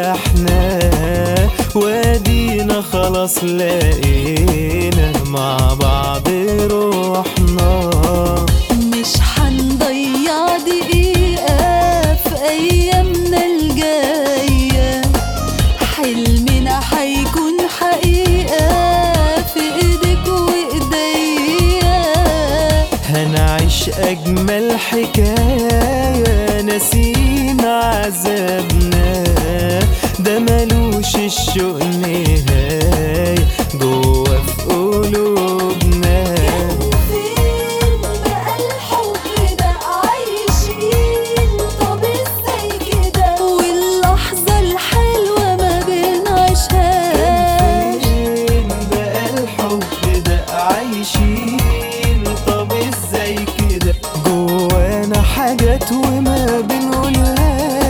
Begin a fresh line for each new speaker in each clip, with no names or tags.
ارتحنا وادينا خلاص لقينا مع بعض روحنا
مش حنضيع دقيقة في أيامنا الجاية حلمنا حيكون حقيقة في إيدك وإيديا
هنعيش أجمل حكاية نسينا عذابنا ده ملوش الشوق نهاية جوا في قلوبنا
فين بقى الحب ده عايشين طب ازاي كده واللحظة الحلوة ما بنعيشهاش
فين بقى الحب ده عايشين طب ازاي كده جوانا حاجات وما بنقولهاش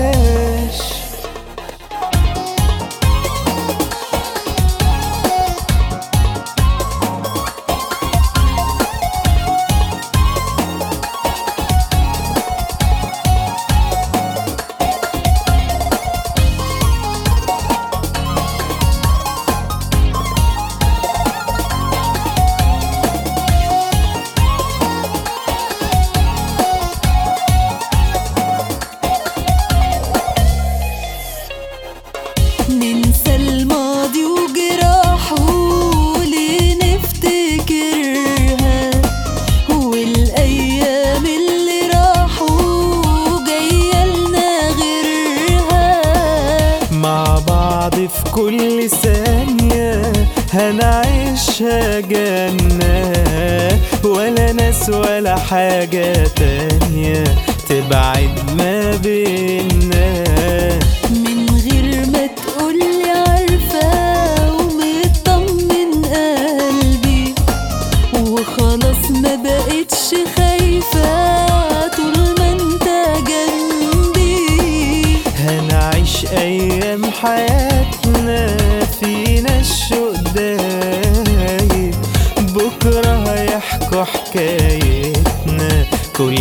ننسى الماضي وجراحه ليه نفتكرها والايام اللي راحوا جايه لنا غيرها
مع بعض في كل ثانية هنعيشها جنة ولا ناس ولا حاجة تانية تبعد ما بينا
من غير ما تقولي عارفة ومطمن قلبي وخلاص ما بقتش خايفة طول ما انت جنبي
هنعيش أيام حياتنا فينا الشوق دايب بكرة هيحكوا حكايتنا كل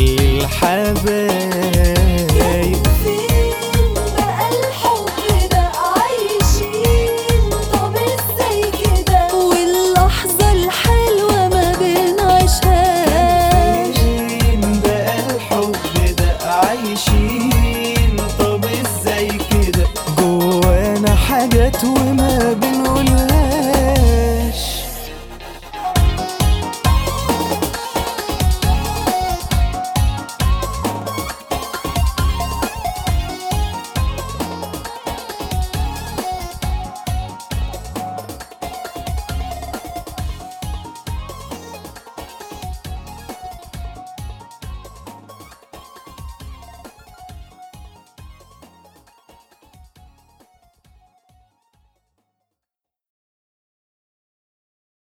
الحبايب
فين بقى الحب ده عايشين طب ازاي كده واللحظة الحلوة ما بنعيشهاش
فين بقى الحب ده عايشين طب ازاي كده جوانا حاجات وما بين